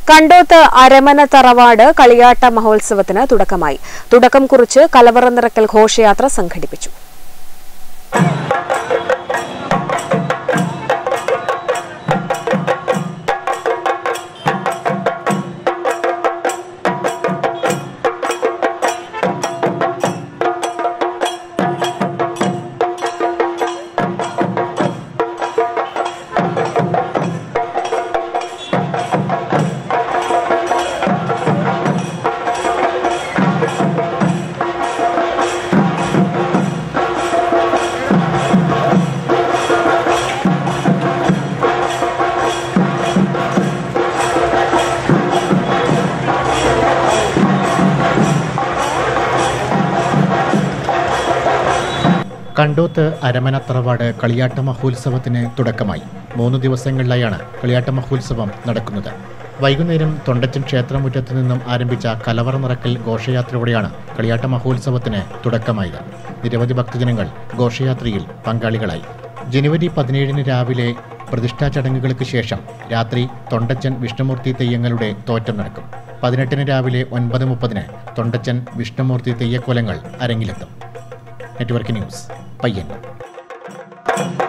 കണ്ടോത്ത് അരമന തറവാട് കളിയാട്ട മഹോത്സവത്തിന് തുടക്കമായി തുടക്കം കുറിച്ച് കലവറ നിറക്കൽ ഘോഷയാത്ര സംഘടിപ്പിച്ചു കണ്ടോത്ത് അരമന തറവാട് കളിയാട്ട മഹോത്സവത്തിന് തുടക്കമായി മൂന്ന് ദിവസങ്ങളിലായാണ് കളിയാട്ട മഹോത്സവം നടക്കുന്നത് വൈകുന്നേരം തൊണ്ടച്ചൻ ക്ഷേത്രമുറ്റത്ത് നിന്നും ആരംഭിച്ച കലവറ നിറക്കൽ ഘോഷയാത്രയോടെയാണ് കളിയാട്ട മഹോത്സവത്തിന് തുടക്കമായത് നിരവധി ഭക്തജനങ്ങൾ ഘോഷയാത്രയിൽ പങ്കാളികളായി ജനുവരി പതിനേഴിന് രാവിലെ പ്രതിഷ്ഠാ ചടങ്ങുകൾക്ക് ശേഷം രാത്രി തൊണ്ടച്ചൻ വിഷ്ണുമൂർത്തി തെയ്യങ്ങളുടെ തോറ്റം നടക്കും പതിനെട്ടിന് രാവിലെ ഒൻപത് മുപ്പതിന് തൊണ്ടച്ചൻ വിഷ്ണുമൂർത്തി തെയ്യക്കോലങ്ങൾ അരങ്ങിലെത്തും നെറ്റ്വർക്ക് ന്യൂസ് പയ്യന്നൂർ